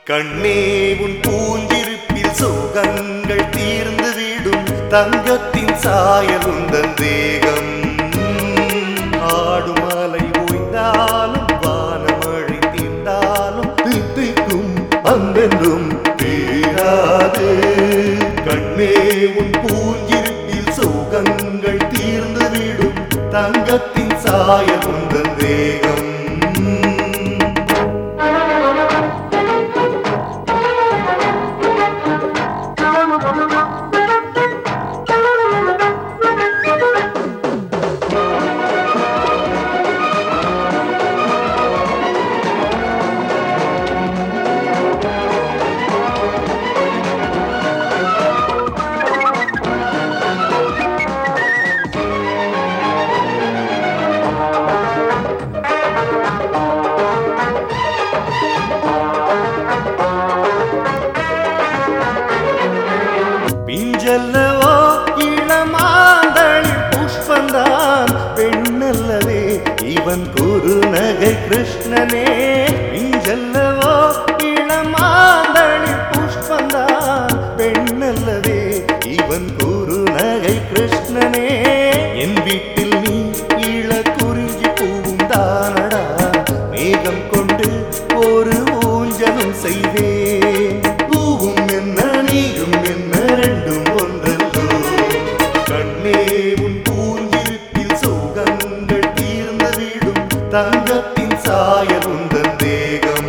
கண்ணே உன் பூஞ்சிருப்பில் சோகங்கள் தீர்ந்து விடும் தங்கத்தின் சாயல் உந்தன் தேகம் ஆடுமலை ஓய்ந்தாலும் வானமழை தீர்ந்தாலும் தித்திக்கும் அன்பென்றும் தீராது கண்ணே உன் பூஞ்சிருப்பில் சோகங்கள் தீர்ந்து விடும் தங்கத்தின் சாயல் உந்தன் தேகம் பிஞ்சல்லவோ இளமாந்தளி புஷ்பந்தான் பெண்ணல்லவே இவன் குருநகை கிருஷ்ணனே பிஞ்சல்லவோ இளமாந்தளி புஷ்பந்தான் பெண்ணல்லவே இவன் குருநகை கிருஷ்ணனே என் வீட்டில் நீ இள குறிஞ்சி பூவும் தானடா மேகம் கொண்டு ஒரு ஊஞ்சலும் செய்வேன் பூவும் என்ன நீயும் என்ன ரெண்டும் ஒன்றல்லோ கண்ணே உன் பூஞ்சிருப்பில் சோகங்கள் தீர்ந்து விடும் தங்கத்தின் சாயல் உந்தன் தேகம்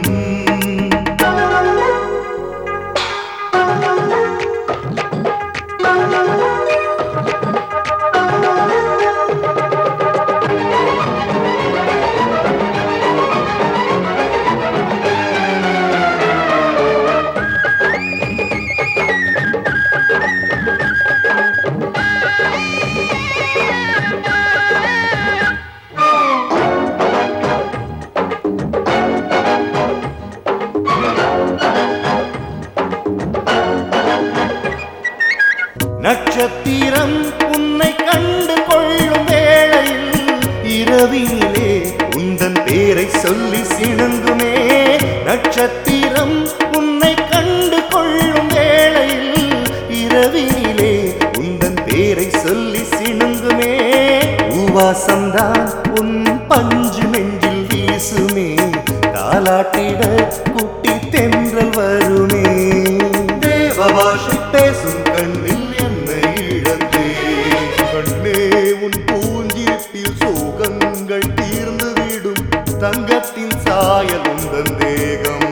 நட்சத்திரம் உன்னை கண்டு கொள்ளும் வேளையில் இரவினிலே உந்தன் பேரை சொல்லி சிணுங்குமே நட்சத்திரம் உன்னை கண்டு கொள்ளும் வேளையில் இரவினிலே உந்தன் பேரை சொல்லி சிணுங்குமே உவாசம்தான் உன் பஞ்சு நெஞ்சில் வீசுமே தாலாட்டிட குட்டி தென்றல் வருமே தேவபாஷை பேசும் கண்ணில் என்னை இழந்தே கண்ணே உன் பூஞ்சிருப்பில் சோகங்கள் தீர்ந்து விடும் தங்கத்தின் சாயல் உந்தன் தேகம்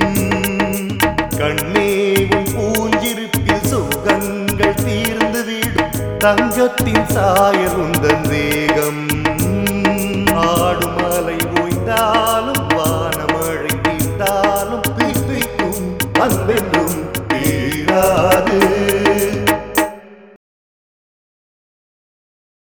கண்ணே உன் பூஞ்சிருப்பில் சோகங்கள் தீர்ந்து விடும் தங்கத்தின் சாயல் உந்தன் தேகம் ஆடுமலை ஓய்ந்தாலும் வானமழை தீர்ந்தாலும் தீர்த்திக்கும் அன்பென்றும் தீராது